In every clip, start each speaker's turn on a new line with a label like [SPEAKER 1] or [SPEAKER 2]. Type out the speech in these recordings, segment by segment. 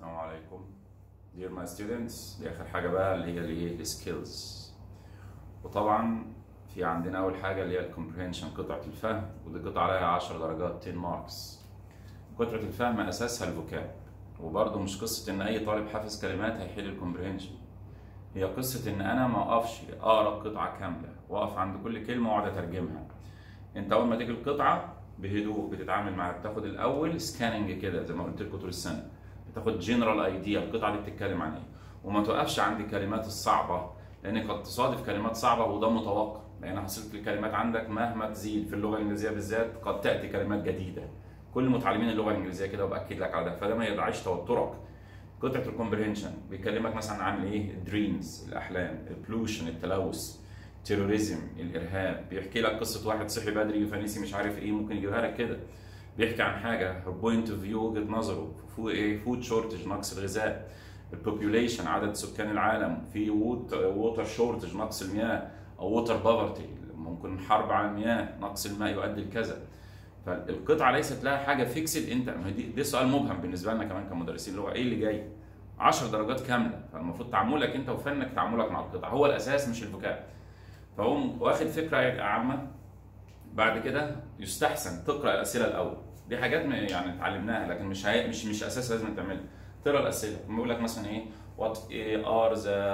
[SPEAKER 1] السلام عليكم dear my students دي اخر حاجه بقى اللي هي الايه السكيلز وطبعا في عندنا اول حاجه اللي هي الكومبريهنشن قطعه الفهم ودي قطعه عليها 10 درجات 10 ماركس قطعه الفهم اساسها الفوكاب وبرده مش قصه ان اي طالب حافظ كلمات هيحل الكومبريهنشن هي قصه ان انا ما اقفش اقرا قطعه كامله واقف عند كل كلمه واقعد اترجمها انت اول ما تيجي القطعه بهدوء بتتعامل معاها بتاخد الاول سكاننج كده زي ما قلت لكم طول السنه بتاخد جنرال ايديا القطعه دي بتتكلم عن ايه وما توقفش عند الكلمات الصعبه لان قد تصادف كلمات صعبه وده متوقع لان حصيله الكلمات عندك مهما تزيد في اللغه الانجليزيه بالذات قد تاتي كلمات جديده كل متعلمين اللغه الانجليزيه كده وباكد لك على ده فده ما يضيعش توترك قطعه الكومبريهنشن بيكلمك مثلا عن ايه الدريمز الاحلام البلوشن التلوث تيروريزم الارهاب بيحكي لك قصه واحد صحي بدري فنسي مش عارف ايه ممكن يجيبها لك كده بيحكي عن حاجه بوينت اوف فيو وجهه نظره فو ايه فود شورتج نقص الغذاء البوبيوليشن عدد سكان العالم في ووتر شورتج نقص المياه او ووتر بافرتي ممكن حرب على المياه نقص الماء يؤدي لكذا فالقطعه ليست لها حاجه فيكسد انت دي, دي سؤال مبهم بالنسبه لنا كمان كمدرسين اللغه ايه اللي جاي 10 درجات كامله فالمفروض تعاملك انت وفنك تعاملك مع القطعه هو الاساس مش الفكاهه فهو واخد فكره عامه بعد كده يستحسن تقرا الاسئله الاول دي حاجات يعني اتعلمناها لكن مش هي مش مش اساس لازم تعملها تقرا الاسئله بيقول لك مثلا ايه what are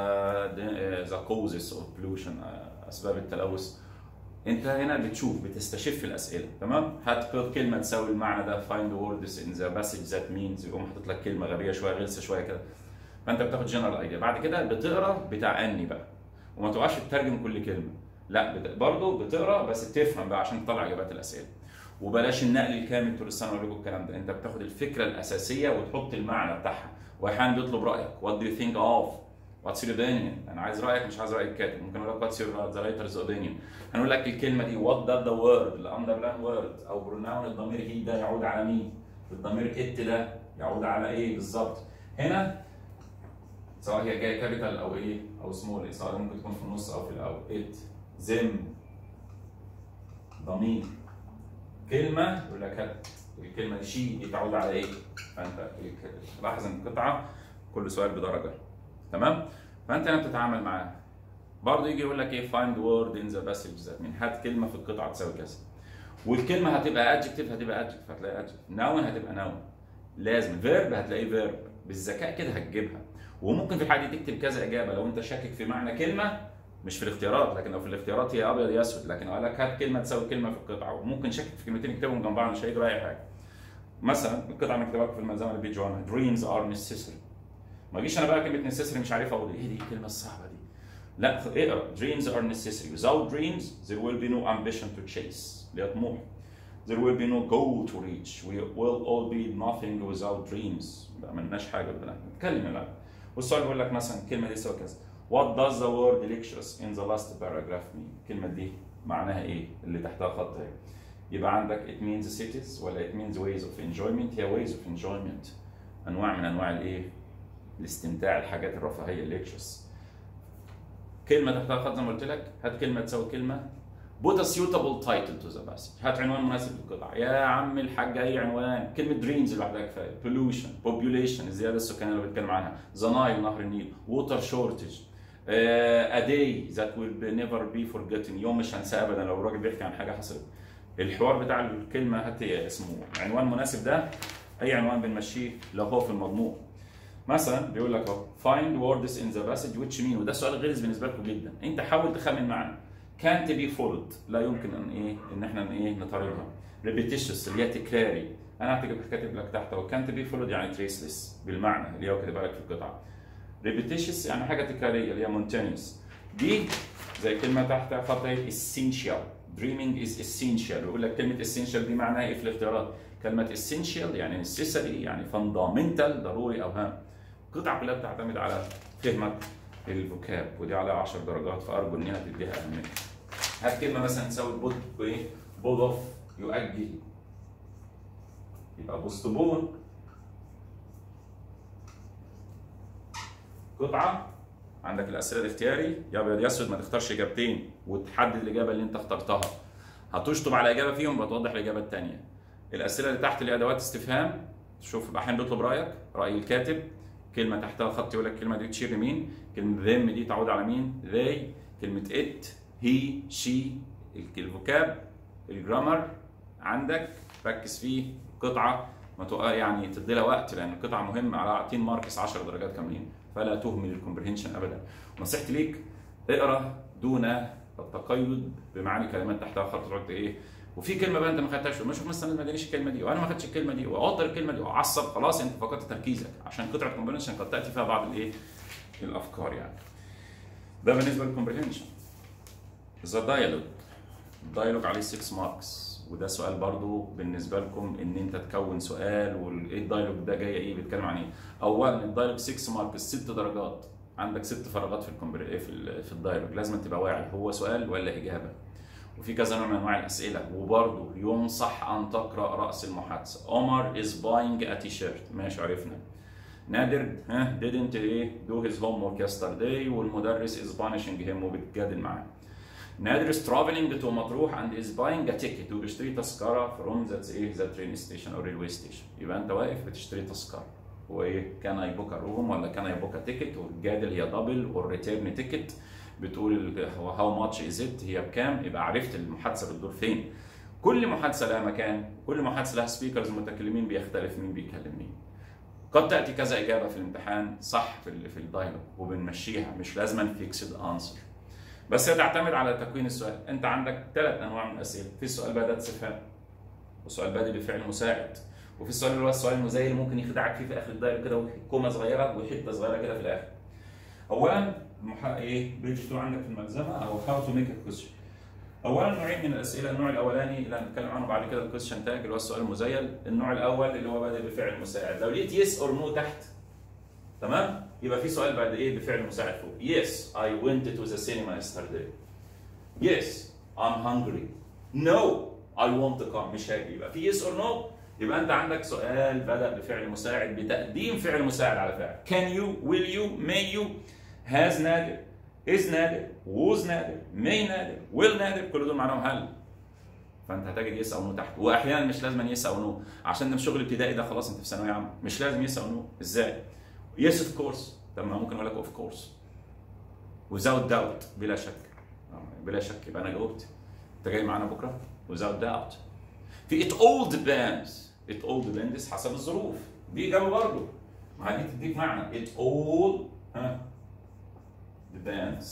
[SPEAKER 1] the the causes of pollution اسباب التلوث انت هنا بتشوف بتستشف الاسئله تمام هات كلمه تساوي المعنى ده find words in the passage that means يقوم حاطط لك كلمه غبيه شويه غلسه شويه كده فانت بتاخد جنرال ايديا بعد كده بتقرا بتاع اني بقى وما تقعش تترجم كل كلمه لا بت... برضه بتقرا بس تفهم بقى عشان تطلع اجابات الاسئله وبلاش النقل الكامل طول السنه اقول لكم الكلام ده انت بتاخد الفكره الاساسيه وتحط المعنى بتاعها واحيانا بيطلب رايك what do you think of what's your opinion انا عايز رايك مش عايز راي الكاتب ممكن اقول لك what's your the writer's opinion هنقول لك الكلمه دي what does the word الاندرلاين word او pronoun الضمير هي ده يعود على مين الضمير ات ده يعود على ايه بالظبط هنا سواء هي جايه كابيتال او ايه او سمول سواء ممكن تكون في النص او في الاول ات زم ضمير كلمه يقول لك هات الكلمه دي شي دي تعود على ايه؟ فانت لاحظ ان القطعه كل سؤال بدرجه تمام؟ فانت هنا بتتعامل معاه برضه يجي يقول لك ايه فايند وورد ان ذا باسج ذات مين هات كلمه في القطعه تساوي كذا والكلمه هتبقى ادجكتيف هتبقى ادجكتيف هتلاقي ادجكتيف ناون هتبقى ناون لازم فيرب هتلاقيه فيرب بالذكاء كده هتجيبها وممكن في الحاله دي تكتب كذا اجابه لو انت شاكك في معنى كلمه مش في الاختيارات لكن لو في الاختيارات هي ابيض يا اسود لكن قال لك هات كلمه تساوي كلمه في القطعه وممكن شاكك في كلمتين اكتبهم جنب بعض مش هيجرى اي حاجه مثلا القطعه مكتوبه في الملزمه البيج 1 دريمز ار نيسيسري ما اجيش انا بقى كلمه نيسيسري مش عارف اقول ايه دي الكلمه الصعبه دي لا اقرا dreams are necessary without dreams there will be no ambition to chase اللي هي طموح there will be no goal to reach we will all be nothing without dreams ما عملناش حاجه بنا نتكلم الان والسؤال بيقول لك مثلا الكلمه دي تساوي كذا What does the word lectures in the last paragraph mean؟ الكلمة دي معناها إيه؟ اللي تحتها خط اهي. يبقى عندك it means cities ولا it means ways of enjoyment هي ways of enjoyment أنواع من أنواع الإيه؟ الاستمتاع الحاجات الرفاهية lectures. كلمة تحتها خط زي ما قلت لك هات كلمة تساوي كلمة put a suitable title to the passage هات عنوان مناسب للقطعة يا عم الحاج أي عنوان كلمة dreams لوحدها كفاية pollution population الزيادة السكانية اللي بتكلم عنها the Nile نهر النيل water shortage a day that will never be forgotten يوم مش هنساه ابدا لو الراجل بيحكي عن حاجه حصلت الحوار بتاع الكلمه هات اسمه عنوان مناسب ده اي عنوان بنمشيه لو هو في المضمون مثلا بيقول لك اهو find words in the passage which mean وده سؤال غلس بالنسبه لكم جدا انت حاول تخمن معاه can't be followed لا يمكن ان ايه ان احنا ايه نطاردها repetitious اللي هي تكراري انا هكتب كاتب لك تحت اهو can't be followed يعني traceless بالمعنى اللي هو كاتبها لك في القطعه repetitious يعني حاجه تكراريه اللي هي monotonous دي زي كلمه تحت خط اهي essential dreaming is essential بيقول لك كلمه essential دي معناها ايه في الاختيارات كلمه essential يعني necessary يعني fundamental ضروري او هام القطعه كلها بتعتمد على فهمك للفوكاب ودي عليها 10 درجات فارجو ان هي تديها اهميه هات كلمه مثلا تساوي بود بايه بود اوف يؤجل يبقى بوستبون قطعه عندك الاسئله الاختياري يا ابيض يا اسود ما تختارش اجابتين وتحدد الاجابه اللي انت اخترتها هتشطب على اجابه فيهم بتوضح الاجابه الثانيه الاسئله اللي تحت اللي ادوات استفهام شوف احيانا بيطلب رايك راي الكاتب كلمه تحتها خط يقول لك الكلمه دي تشير لمين كلمه them دي تعود على مين they كلمه it he she الفوكاب الجرامر عندك ركز فيه قطعه ما تق- يعني تدي لها وقت لان القطعه مهمه على 2 ماركس 10 درجات كاملين فلا تهمل الكومبريهنشن ابدا نصيحتي ليك اقرا دون التقيد بمعاني كلمات تحتها خط تقعد ايه وفي كلمه بقى انت ما خدتهاش ما اشوف مثلا ما ادانيش الكلمه دي وانا ما خدتش الكلمه دي واقدر الكلمه دي واعصب خلاص انت فقدت تركيزك عشان قطعه كومبريهنشن قد تاتي فيها بعض الايه الافكار يعني ده بالنسبه للكومبريهنشن ذا دايلوج الدايلوج عليه 6 ماركس وده سؤال برضو بالنسبه لكم ان انت تكون سؤال وايه الدايلوج ده جاي ايه بيتكلم عن ايه اولا الدايلوج 6 ماركس 6 درجات عندك ست فراغات في الكومبر في ال- في الدايلوج لازم تبقى واعي هو سؤال ولا اجابه وفي كذا نوع من انواع الاسئله وبرضه ينصح ان تقرا راس المحادثه عمر از باينج ا تي شيرت ماشي عرفنا نادر ها didn't ايه do his homework yesterday والمدرس is punishing him وبتجادل معاه نادر is traveling to مطروح and is buying a ticket وبيشتري تذكرة from that ايه the train station or railway station يبقى انت واقف بتشتري تذكرة وايه كان اي بوك روم ولا كان اي بوك تيكت والجادل هي دبل والريتيرن تيكت بتقول ال- هو هاو ماتش از ات هي بكام يبقى عرفت المحادثه بتدور فين كل محادثه لها مكان كل محادثه لها سبيكرز متكلمين بيختلف مين بيكلم مين قد تاتي كذا اجابه في الامتحان صح في ال- في الدايلوج وبنمشيها مش لازما فيكسد انسر بس هي تعتمد على تكوين السؤال انت عندك ثلاث انواع من الاسئله في السؤال بادئ استفهام وسؤال بادئ بفعل مساعد وفي السؤال اللي هو السؤال المزايد اللي ممكن يخدعك فيه في اخر الدايلوج كده كومه صغيره وحته صغيره كده في الاخر اولا مح... ايه بيج 2 عندك في الملزمه او هاو تو ميك ا كويشن اولا نوعين من الاسئله النوع الاولاني اللي هنتكلم عنه بعد كده الكويشن تاج اللي هو السؤال المزيل النوع الاول اللي هو بادئ بفعل مساعد لو لقيت يس اور نو تحت تمام يبقى في سؤال بعد ايه بفعل مساعد فوق يس اي went to the cinema yesterday يس I'm hungry no I want to come مش هاجي يبقى في يس اور نو يبقى انت عندك سؤال بدا بفعل مساعد بتقديم فعل مساعد على فعل can you will you may you has نادر is نادر was نادر may نادر will نادر كل دول معناهم هل فانت هتجد يس او نو تحت واحيانا مش لازم يس او نو عشان ده مش شغل ابتدائي ده خلاص انت في ثانويه عامه مش لازم يس او نو ازاي يس اوف كورس طب ما ممكن اقول لك اوف كورس without doubt بلا شك آه، بلا شك يبقى انا جاوبت انت جاي معانا بكره without doubt في it all depends it all depends حسب الظروف دي اجابه برضه ما دي تديك معنى it all ها depends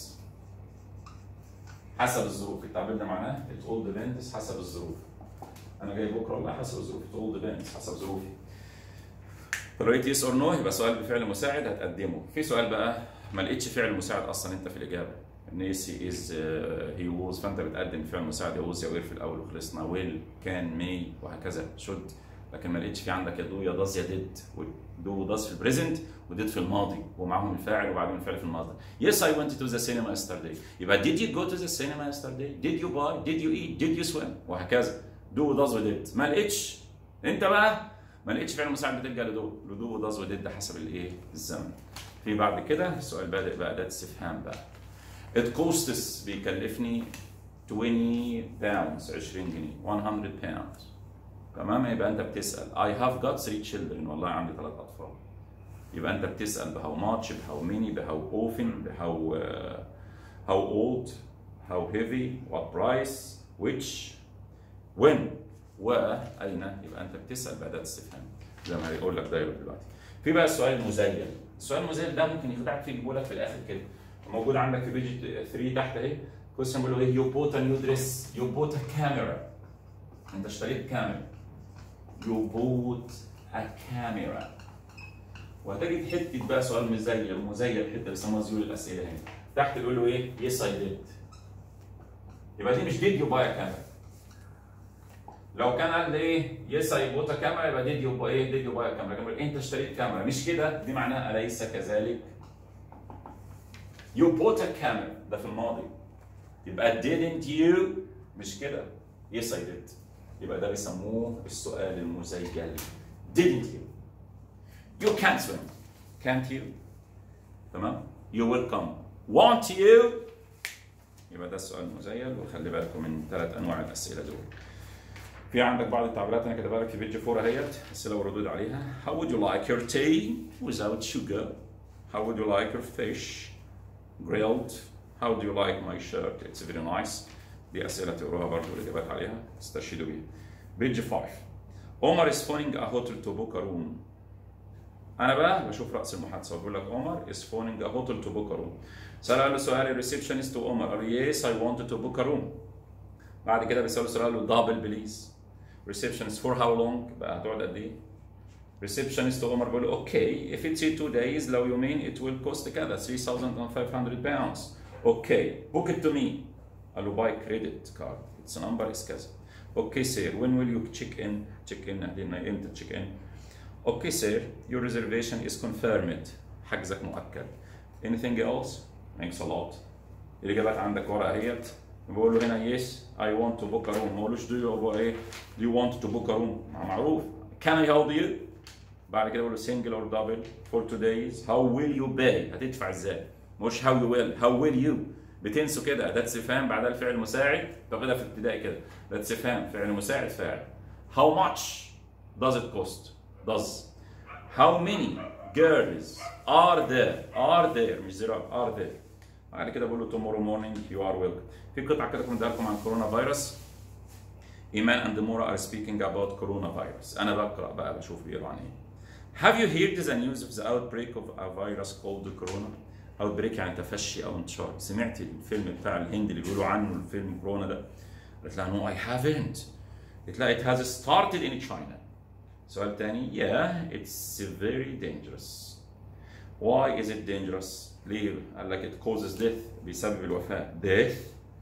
[SPEAKER 1] حسب الظروف التعبير ده معناه it all depends حسب الظروف انا جاي بكره والله حسب الظروف it all depends حسب ظروفي فلو لقيت يس اور نو يبقى سؤال بفعل مساعد هتقدمه في سؤال بقى ما لقيتش فعل مساعد اصلا انت في الاجابه ان اس از هي ووز فانت بتقدم فعل مساعد يا ووز يا وير في الاول وخلصنا ويل كان مي وهكذا شود لكن ما لقيتش في عندك يا دو يا داز يا ديد دو وداز في البريزنت وديد في الماضي ومعاهم الفاعل وبعدين الفعل في الماضي يس اي went to the cinema yesterday يبقى did you go to the cinema yesterday did you buy did you eat did you swim وهكذا دو وداز وديد ما لقيتش انت بقى ما لقيتش فعل مساعد بتلجا لدو لدو وداز وديد حسب الايه الزمن في بعد كده السؤال بادئ بأداة استفهام بقى it costs بيكلفني 20 pounds 20 جنيه 100 pounds تمام يبقى انت بتسال I have got three children والله عندي ثلاث اطفال يبقى انت بتسال بهاو ماتش بهاو ميني بهاو اوفن بهاو هاو اولد هاو هيفي وات برايس which when واين يبقى انت بتسال باداه استفهام زي ما هيقول لك دايلوج دلوقتي في بقى السؤال المزيل السؤال المزيل ده ممكن يخدعك فيه يجيبه لك في الاخر كده موجود عندك في بيج 3 تحت اهي كويشن بيقول له ايه يو بوت ا نيو دريس يو بوت ا كاميرا انت اشتريت كاميرا يو بوت ا كاميرا وهتجد حته بقى سؤال مزيل مزيل حته بيسموها زيول الاسئله هنا تحت بيقول له ايه يس اي ديد يبقى دي مش ديد يو باي كاميرا لو كان قال ايه يس اي بوت كاميرا يبقى ديد يو باي ايه ديد يو باي كاميرا كاميرا انت اشتريت كاميرا مش كده دي معناها اليس كذلك يو بوت كاميرا ده في الماضي يبقى didn't you مش كده يس اي ديد يبقى ده بيسموه السؤال المزيل didn't you you can't swim can't you تمام you will come want you يبقى ده السؤال المزيل وخلي بالكم من ثلاث انواع الاسئله دول في عندك بعض التعبيرات انا كاتبها لك في بيج 4 اهيت اسئله وردود عليها how would you like your tea without sugar how would you like your fish grilled how do you like my shirt it's very nice دي اسئله تقروها برضه والاجابات عليها تستشهدوا بيها بيج 5 عمر is phoning a hotel to book a room انا بقى بشوف راس المحادثه وبقول لك عمر is phoning a hotel to book a room سأل له سؤال الريسبشنست عمر قال له yes I wanted to book a room بعد كده بيسأله سؤال له دبل بليز receptionist for how long بقى هتقعد قد ايه receptionist عمر بيقول له اوكي if it's two days لو يومين it will cost كذا 3500 pounds اوكي book it to me قال له باي كريدت كارد its number is كذا اوكي سير when will you check in check in قلنا امتى check in اوكي سير your reservation is confirmed حجزك مؤكد anything else thanks a lot الاجابات عندك ورقه اهيت بقول له هنا yes I want to book a room ما بقولوش do you هو ايه do you want to book a room مع- معروف can I help you بعد كده بقول له single or double for two days how will you pay هتدفع ازاي مش how you will how will you بتنسوا كده اداه استفهام بعدها الفعل المساعد تاخدها في ابتدائي كده اداه استفهام فعل مساعد فاعل how much does it cost does how many girls are there are there مش there are, are there بعد كده بقول له tomorrow morning you are welcome في قطعه كده كنت لكم عن كورونا فيروس ايمان اند مورا are speaking about coronavirus انا بقرا بقى بشوف بيقولوا عن ايه Have you heard the news of the outbreak of a virus called corona? outbreak يعني تفشي او انتشار سمعت الفيلم بتاع الهند اللي بيقولوا عنه الفيلم كورونا ده قلت لها no I haven't قلت لها it has started in China سؤال تاني yeah it's very dangerous why is it dangerous ليه قال لك it causes death بيسبب الوفاة death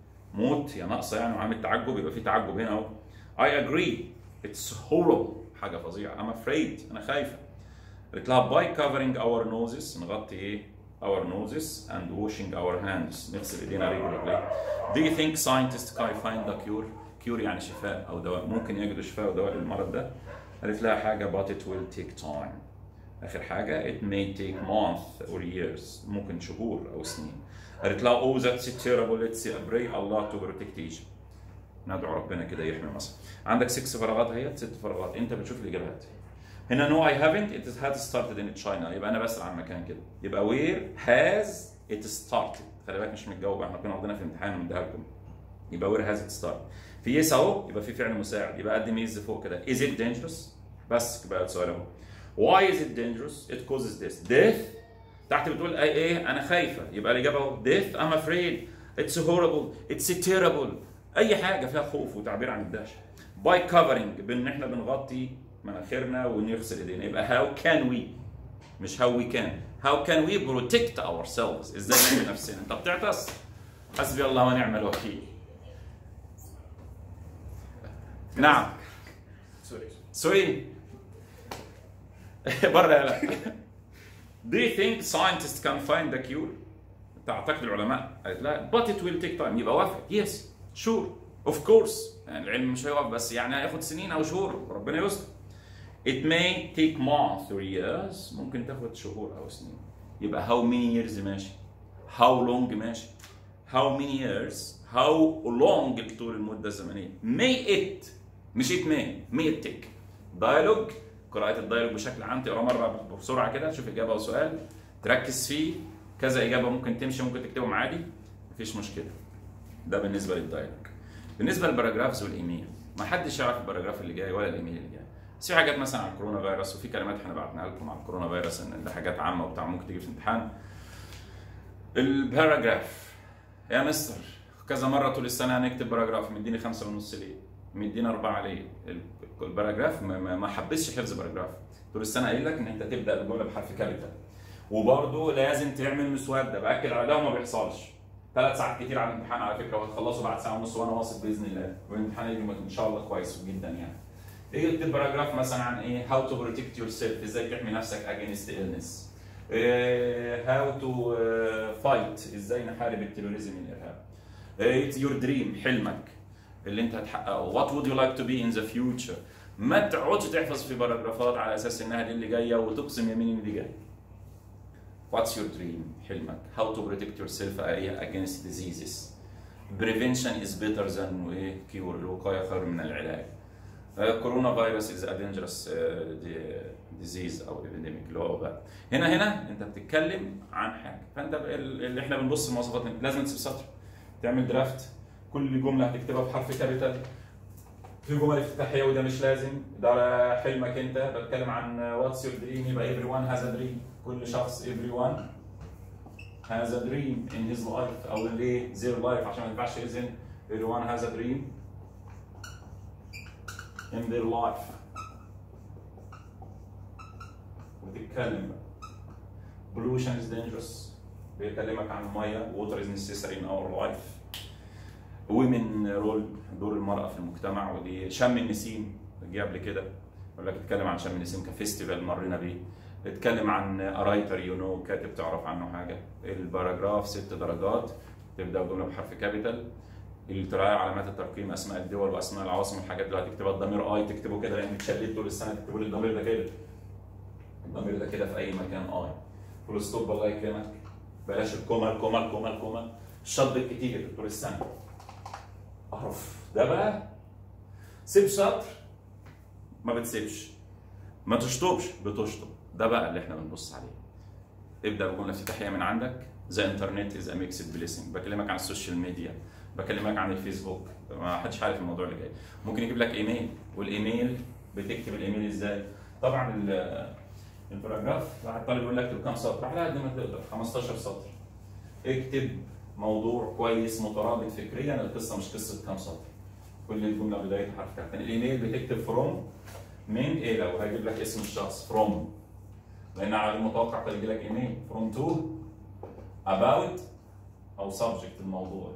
[SPEAKER 1] موت يا ناقصه يعني وعامل تعجب يبقى في تعجب هنا اهو I agree it's horrible حاجه فظيعه I'm afraid انا خايفه قلت لها by covering our noses نغطي ايه our noses and washing our hands نغسل ايدينا regularly do you think scientists can find a cure cure يعني شفاء او دواء ممكن يجدوا شفاء ودواء للمرض ده قالت لها حاجه but it will take time اخر حاجه it may take months or years ممكن شهور او سنين قالت لها oh that's terrible let's pray Allah to protect Egypt ندعو ربنا كده يحمي مصر عندك 6 فراغات اهي ست فراغات انت بتشوف الاجابات هنا no I haven't it has started in China يبقى انا بسأل عن مكان كده يبقى where has it started خلي بالك مش متجاوب احنا كنا واخدينها في امتحان مديها لكم يبقى where has it started في يس اهو يبقى في فعل مساعد يبقى قدم يز فوق كده is it dangerous بس بقى السؤال اهو why is it dangerous it causes this death تحت بتقول اي ايه انا خايفه يبقى الاجابه اهو death I'm afraid it's horrible it's terrible اي حاجه فيها خوف وتعبير عن الدهشه by covering بان احنا بنغطي مناخيرنا ونغسل ايدينا يبقى how can we مش how we can how can we protect ourselves ازاي نحمي نفسنا انت بتعطس حسبي الله ونعم الوكيل نعم
[SPEAKER 2] سوري
[SPEAKER 1] سوري بره يا لا Do you think scientists can find the cure؟ تعتقد العلماء قالت لا but it will take time يبقى وافق yes sure of course يعني العلم مش هيقف بس يعني هياخد سنين او شهور ربنا يستر It may take months or years ممكن تاخد شهور او سنين يبقى how many years ماشي how long ماشي how many years how long طول المدة الزمنية may it مش it may may it take dialogue قراءة الدايلوج بشكل عام تقرا مرة بسرعة كده تشوف إجابة وسؤال تركز فيه كذا إجابة ممكن تمشي ممكن تكتبهم عادي مفيش مشكلة ده بالنسبة للدايلوج بالنسبة للباراجرافز والإيميل ما حدش يعرف الباراجراف اللي جاي ولا الإيميل اللي جاي بس في حاجات مثلا على الكورونا فيروس وفي كلمات احنا بعتناها لكم على الكورونا فيروس ان ده حاجات عامة وبتاع ممكن تيجي في الامتحان الباراجراف يا مستر كذا مرة طول السنة هنكتب باراجراف مديني خمسة ونص ليه؟ مدينا أربعة ليه؟ الباراجراف ما, ما, ما حبسش حفظ باراجراف طول السنة قايل لك إن أنت تبدأ الجملة بحرف كابيتال وبرضه لازم تعمل مسودة بأكد على ده وما بيحصلش ثلاث ساعات كتير على الامتحان على فكرة وهتخلصوا بعد ساعة ونص وأنا واثق بإذن الله والامتحان يجي إن شاء الله كويس جدا يعني تيجي تكتب باراجراف مثلا عن إيه؟ هاو تو بروتكت يور سيلف إزاي تحمي نفسك أجينست إلنس هاو تو فايت إزاي نحارب التيروريزم الإرهاب اتس يور دريم حلمك اللي انت هتحققه وات وود يو لايك تو بي ان ذا فيوتشر ما تقعدش تحفظ في باراجرافات على اساس انها دي اللي جايه وتقسم يمين ان دي جايه واتس يور دريم حلمك هاو تو بروتكت يور سيلف against diseases prevention is better than ايه كيور الوقايه خير من العلاج كورونا فيروس از ا دينجرس ديزيز او ابيديميك اللي هو وباء هنا هنا انت بتتكلم عن حاجه فانت ب- اللي احنا بنبص المواصفات لازم تسيب سطر تعمل درافت كل جمله هتكتبها بحرف كابيتال في جمل افتتاحيه وده مش لازم ده حلمك انت بتكلم عن واتس يور دريم يبقى every one has a dream كل شخص every one has a dream in his life او ليه their life عشان ما ينفعش اذن everyone has a dream in their life وتتكلم بقى pollution is dangerous بيكلمك عن الميه water is necessary in our life women role دور المرأة في المجتمع ودي شم النسيم جه قبل كده يقول لك اتكلم عن شم النسيم كفيستيفال مرينا بيه اتكلم عن رايتر يو نو كاتب تعرف عنه حاجة الباراجراف ست درجات تبدأ الجملة بحرف كابيتال التراعي علامات الترقيم اسماء الدول واسماء العواصم والحاجات اللي هتكتبها الضمير اي تكتبه كده لان اتشلت طول السنه تكتبوا لي الضمير ده كده الضمير ده كده في اي مكان اي فول ستوب الله يكرمك بلاش الكوما الكوما الكوما الكوما الشط الكتير طول السنه اعرف ده بقى سيب سطر ما بتسيبش ما تشطبش بتشطب ده بقى اللي احنا بنبص عليه ابدا بجمله افتتاحيه من عندك ذا انترنت از ا ميكسد بليسنج بكلمك عن السوشيال ميديا بكلمك عن الفيسبوك ما حدش عارف الموضوع اللي جاي ممكن يجيب لك ايميل والايميل بتكتب الايميل ازاي طبعا ال- الباراجراف واحد طالب يقول لك اكتب كام سطر على قد ما تقدر 15 سطر اكتب موضوع كويس مترابط فكريا القصه مش قصه كام سطر كل الجمله بدايتها حرف كابتن الايميل بتكتب فروم من الى وهيجيب لك اسم الشخص فروم لان على المتوقع قد يجي لك ايميل فروم تو about او subject الموضوع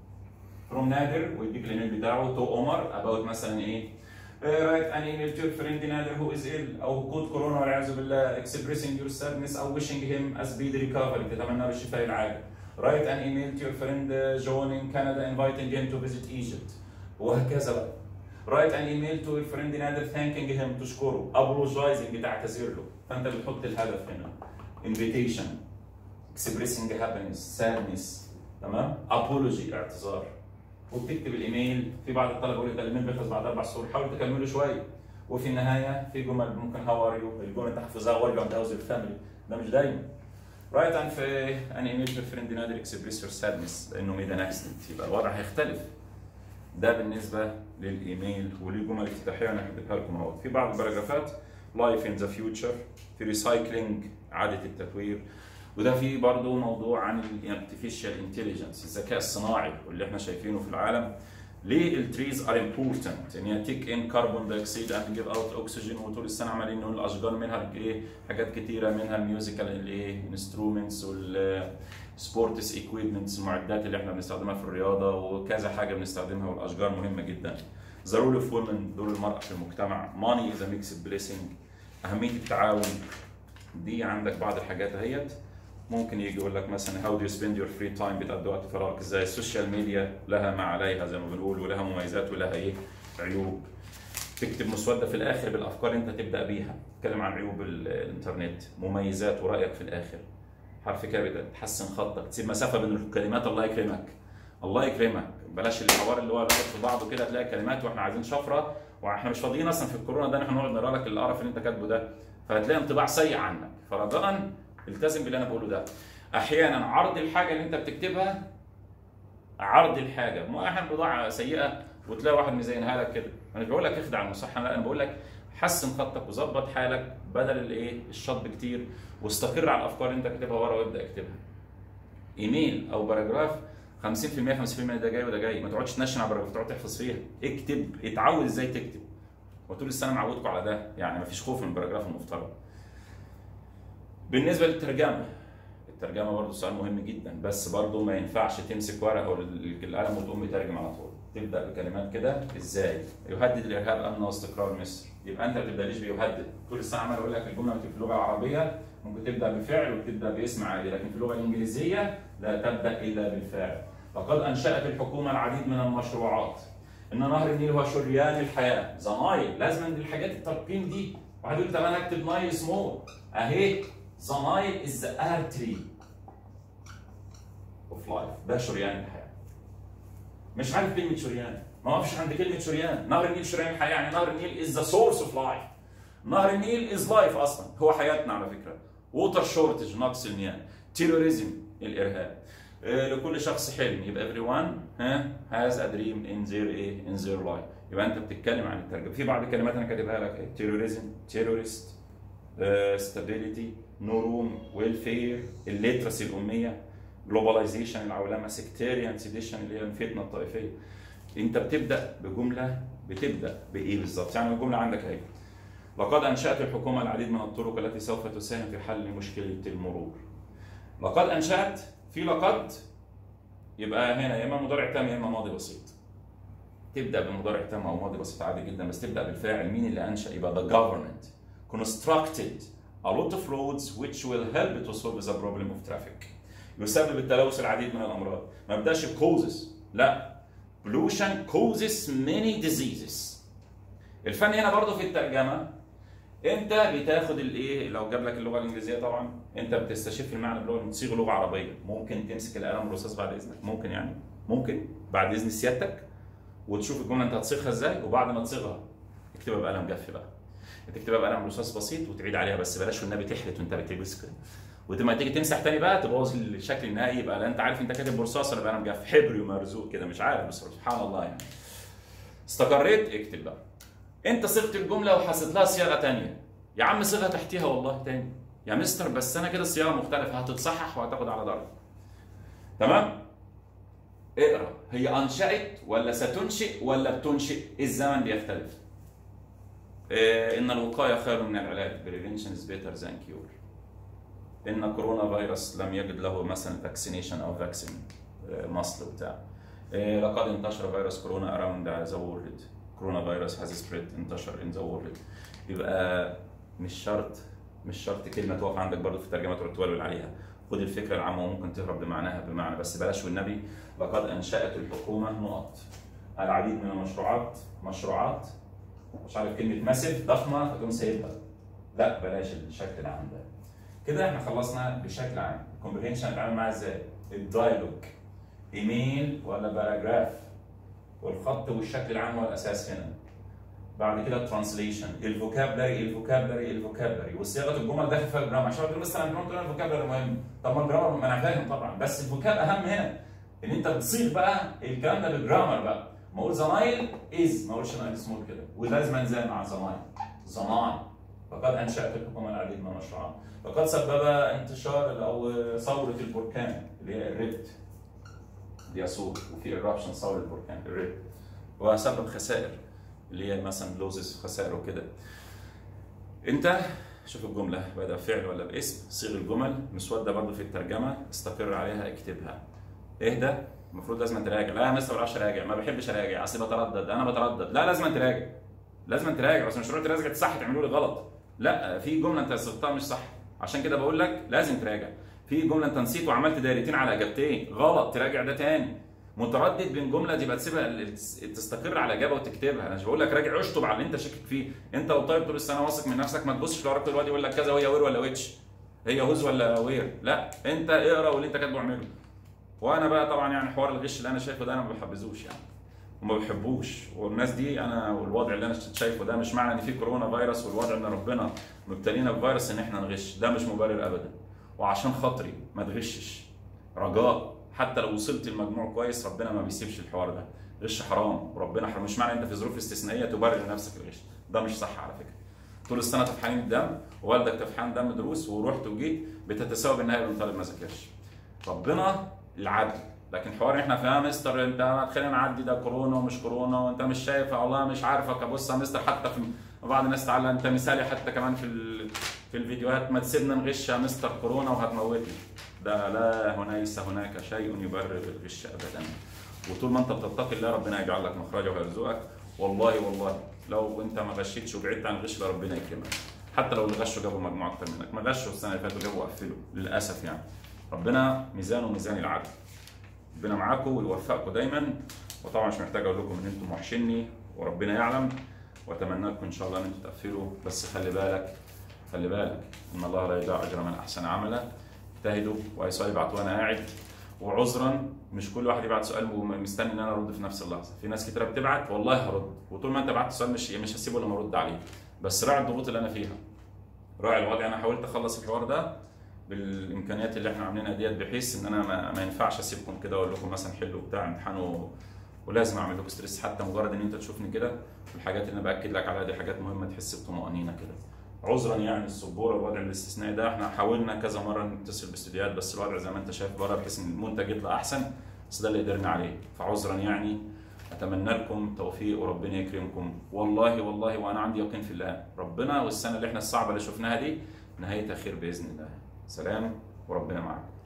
[SPEAKER 1] فروم نادر ويديك الايميل بتاعه تو عمر about مثلا ايه رايت ان ايميل تو فريند نادر هو از ill او كود كورونا والعياذ بالله expressing your sadness او wishing him a speedy recovery تتمنى له الشفاء العاجل رايت ان ايميل to your friend جون in Canada inviting him to visit Egypt وهكذا بقى رايت ان ايميل تو your friend نادر thanking him تشكره apologizing تعتذر له فانت بتحط الهدف هنا invitation expressing happiness sadness تمام apology اعتذار وبتكتب الايميل في بعض الطلبه يقول لك الايميل بيخلص بعد اربع شهور حاول تكمله شويه وفي النهايه في جمل ممكن هاو ار يو الجمله تحفظها وارجع من هاوز الفاميلي ده مش دايما رايت ان في ان ايميل تو فريند نادر اكسبريس يور سادنس لانه ميد ان اكسيدنت يبقى الوضع هيختلف ده بالنسبه للايميل وليه جمل افتتاحيه انا هكتبها لكم اهو في بعض الباراجرافات لايف ان ذا فيوتشر في ريسايكلينج اعاده التدوير وده فيه برضه موضوع عن الارتفيشال انتليجنس الذكاء الصناعي واللي احنا شايفينه في العالم ليه التريز ار امبورتنت ان هي تيك ان كربون دايوكسيد اند جيف اوت اوكسجين وطول السنه عمالين نقول الاشجار منها ايه حاجات كتيره منها الميوزيكال الايه انسترومنتس والسبورتس ايكويبمنتس المعدات اللي احنا بنستخدمها في الرياضه وكذا حاجه بنستخدمها والاشجار مهمه جدا ذا رول اوف وومن دور المراه في المجتمع ماني از ميكس بليسنج اهميه التعاون دي عندك بعض الحاجات اهيت ممكن يجي يقول لك مثلا هاو دو سبيند يور فري تايم بتقضي وقت فراغك ازاي السوشيال ميديا لها ما عليها زي ما بنقول ولها مميزات ولها ايه عيوب تكتب مسوده في الاخر بالافكار انت تبدا بيها تتكلم عن عيوب ال- الانترنت مميزات ورايك في الاخر حرف كابيتال تحسن خطك تسيب مسافه بين الكلمات الله يكرمك الله يكرمك بلاش الحوار اللي هو رابط في بعضه كده تلاقي كلمات واحنا عايزين شفره واحنا مش فاضيين اصلا في الكورونا ده احنا نقعد نقرا لك القرف اللي انت كاتبه ده فهتلاقي انطباع سيء عنك فرجاء التزم باللي انا بقوله ده احيانا عرض الحاجه اللي انت بتكتبها عرض الحاجه مو احيانا بضاعه سيئه وتلاقي واحد مزينها لك كده انا مش بقول لك اخدع المصحح لا انا بقول لك حسن خطك وظبط حالك بدل الايه الشطب كتير واستقر على الافكار اللي انت كاتبها ورا وابدا اكتبها ايميل او باراجراف 50% 50% ده جاي وده جاي ما تقعدش تنشن على باراجراف تقعد تحفظ فيها اكتب اتعود ازاي تكتب وطول السنه معودكم على ده يعني ما فيش خوف من الباراجراف المفترض بالنسبه للترجمه الترجمه برضه سؤال مهم جدا بس برضه ما ينفعش تمسك ورقه والقلم وتقوم مترجم على طول تبدا بكلمات كده ازاي يهدد الارهاب امن واستقرار مصر يبقى انت ما تبداليش بيهدد طول السنه عمال اقول لك الجمله في اللغه العربيه ممكن تبدا بفعل وتبدا باسم عادي لكن في اللغه الانجليزيه لا تبدا الا بالفعل فقد انشات الحكومه العديد من المشروعات ان نهر النيل هو شريان الحياه ذا نايل لازم الحاجات الترقيم دي واحد يقول طب انا اكتب نايل سمول اهي ذا نايل از ذا ارتري اوف لايف ده شريان الحياه مش عارف كلمه شريان ما هو فيش عند كلمه شريان نهر النيل شريان الحياه يعني نهر النيل از ذا سورس اوف لايف نهر النيل از لايف اصلا هو حياتنا على فكره ووتر شورتج نقص المياه تيروريزم الارهاب آه، لكل شخص حلم يبقى everyone ها has a dream in their ايه in their life يبقى انت بتتكلم عن الترجمه في بعض الكلمات انا كاتبها لك ايه terrorism terrorist stability نو روم ويلفير الليترسي الاميه جلوباليزيشن العولمه سيكتيريان سيديشن اللي هي الفتنه الطائفيه انت بتبدا بجمله بتبدا بايه بالظبط يعني الجمله عندك اهي لقد انشات الحكومه العديد من الطرق التي سوف تساهم في حل مشكله المرور لقد انشات في لقد يبقى هنا يا اما مضارع تام يا اما ماضي بسيط تبدا بمضارع تام او ماضي بسيط عادي جدا بس تبدا بالفاعل مين اللي انشا يبقى the government constructed a lot of roads which will help to solve the problem of traffic يسبب التلوث العديد من الامراض ما بداش بكوزز لا pollution causes many diseases الفن هنا برضو في الترجمه انت بتاخد الايه لو جاب لك اللغه الانجليزيه طبعا انت بتستشف المعنى بلغه تصيغ لغه عربيه ممكن تمسك القلم والرصاص بعد اذنك ممكن يعني ممكن بعد اذن سيادتك وتشوف الجمله انت هتصيغها ازاي وبعد ما تصيغها اكتبها بقلم جاف بقى تكتبها بقلم رصاص بسيط وتعيد عليها بس بلاش والنبي تحلت وانت بتلبس كده ولما تيجي تمسح تاني بقى تبوظ الشكل النهائي يبقى لا انت عارف انت كاتب برصاص ولا بقلم جاف حبري ومرزوق كده مش عارف بس سبحان الله يعني استقريت اكتب بقى انت صيغت الجمله وحسيت لها صياغه تانية يا عم صيغه تحتيها والله تاني يا مستر بس انا كده الصياغه مختلفه هتتصحح وهتاخد على درجه تمام اقرا هي انشات ولا ستنشئ ولا بتنشئ الزمن بيختلف إيه ان الوقايه خير من العلاج prevention is better than cure ان كورونا فيروس لم يجد له مثلا فاكسينيشن او فاكسين مصل وبتاع إيه لقد انتشر فيروس كورونا around the world كورونا فيروس has spread انتشر in the world يبقى مش شرط مش شرط كلمه تقف عندك برضه في الترجمه تقعد تولول عليها خد الفكره العامه وممكن تهرب بمعناها بمعنى بس بلاش والنبي لقد انشات الحكومه نقط العديد من المشروعات مشروعات مش عارف كلمه ماسف ضخمه فتقوم سايبها لا بلاش الشكل العام ده كده احنا خلصنا بشكل عام الكومبريهنشن هنتعامل معاه ازاي الدايلوج ايميل ولا باراجراف والخط والشكل العام هو الاساس هنا بعد كده الترانسليشن الفوكابلري الفوكابلري الفوكابلري وصياغه الجمل داخل فيها الجرامر عشان تقول مثلا الجرامر تقول الفوكابلري مهم طب ما الجرامر ما انا فاهم طبعا بس الفوكاب اهم هنا ان انت بتصيغ بقى الكلام ده بالجرامر بقى ما اقول زمايل از ما اقولش نايل سمول كده ولازم انزل مع زمايل زمان فقد انشات الحكومه العديد من المشروعات فقد سبب انتشار او ثوره البركان اللي هي الريد دي صوت وفي ايرابشن ثوره البركان الريد وسبب خسائر اللي هي مثلا لوزز خسائر وكده انت شوف الجمله بدا فعل ولا باسم صيغ الجمل مسوده برضه في الترجمه استقر عليها اكتبها اهدى المفروض لازم تراجع لا يا مستر ما بعرفش اراجع ما بحبش اراجع اصل بتردد انا بتردد لا لازم تراجع لازم تراجع بس مش شرط تراجع صح تعملوا لي غلط لا في جمله انت صيغتها مش صح عشان كده بقول لك لازم تراجع في جمله انت نسيت وعملت دايرتين على اجابتين غلط تراجع ده تاني متردد بين جمله دي تسيبها تستقر على اجابه وتكتبها انا مش بقول لك راجع اشطب على اللي انت شاكك فيه انت لو طالب طول السنه واثق من نفسك ما تبصش لوراك طول الوقت يقول لك كذا وهي وير ولا ويتش هي هوز ولا وير لا انت اقرا واللي انت كاتبه اعمله وانا بقى طبعا يعني حوار الغش اللي انا شايفه ده انا ما بحبذوش يعني وما بحبوش والناس دي انا والوضع اللي انا شايفه ده مش معنى ان في كورونا فيروس والوضع ان ربنا مبتلينا بفيروس ان احنا نغش ده مش مبرر ابدا وعشان خاطري ما تغشش رجاء حتى لو وصلت المجموع كويس ربنا ما بيسيبش الحوار ده غش حرام وربنا حرام مش معنى انت في ظروف استثنائيه تبرر لنفسك الغش ده مش صح على فكره طول السنه تفحين الدم ووالدك تفحان دم دروس ورحت وجيت بتتساوى بالنهايه بين طالب ما ذاكرش ربنا العدل لكن حوار احنا فيها مستر انت خلينا نعدي ده كورونا ومش كورونا وانت مش شايف والله مش عارفك ابص يا مستر حتى في بعض الناس تعالى انت مثالي حتى كمان في في الفيديوهات ما تسيبنا نغش يا مستر كورونا وهتموتني ده لا ليس هناك شيء يبرر الغش ابدا وطول ما انت بتتقي الله ربنا يجعل لك مخرجا ويرزقك والله والله لو انت ما غشيتش وبعدت عن الغش ربنا يكرمك حتى لو اللي غشوا جابوا مجموعه اكتر منك ما غشوا السنه اللي فاتت جابوا قفلوا للاسف يعني ربنا ميزانه ميزان العدل ربنا معاكم ويوفقكم دايما وطبعا مش محتاج اقول لكم ان انتم وحشني وربنا يعلم واتمنى لكم ان شاء الله ان انتم تقفلوا بس خلي بالك خلي بالك ان الله لا يضيع اجر من احسن عملا اجتهدوا واي سؤال ابعتوه انا قاعد وعذرا مش كل واحد يبعت سؤال ومستني ان انا ارد في نفس اللحظه في ناس كتيره بتبعت والله هرد وطول ما انت بعت سؤال مش مش هسيبه لما ارد عليه بس راعي الضغوط اللي انا فيها راعي الوضع انا حاولت اخلص الحوار ده بالامكانيات اللي احنا عاملينها ديت بحيث ان انا ما, ما ينفعش اسيبكم كده واقول لكم مثلا حلوا بتاع امتحانوا ولازم اعمل لكم ستريس حتى مجرد ان انت تشوفني كده الحاجات اللي انا باكد لك عليها دي حاجات مهمه تحس بطمانينه كده عذرا يعني السبوره الوضع الاستثنائي ده احنا حاولنا كذا مره نتصل باستديوهات بس الوضع زي ما انت شايف بره بحيث ان المنتج يطلع احسن بس ده اللي قدرنا عليه فعذرا يعني اتمنى لكم التوفيق وربنا يكرمكم والله والله وانا عندي يقين في الله ربنا والسنه اللي احنا الصعبه اللي شفناها دي نهايتها خير باذن الله سلام وربنا معكم